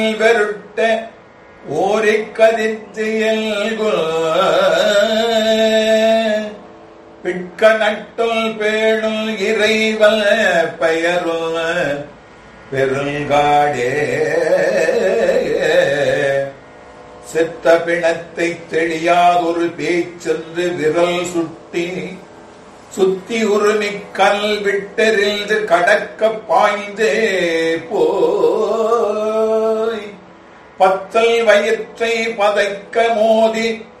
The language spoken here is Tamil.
வெருட்ட ஓரிக் கதித்து எல்குல் பிட்க நட்டுள் பேணுள் இறைவல் பெயருள் பெருங்காடே செத்த பிணத்தை தெளியாதொரு பேச்சென்று விரல் சுட்டி சுத்தி உருமிக் கல் விட்டெறிந்து கடக்க பாய்ந்தே போய் பத்தல் வயிற்றை பதைக்க மோதி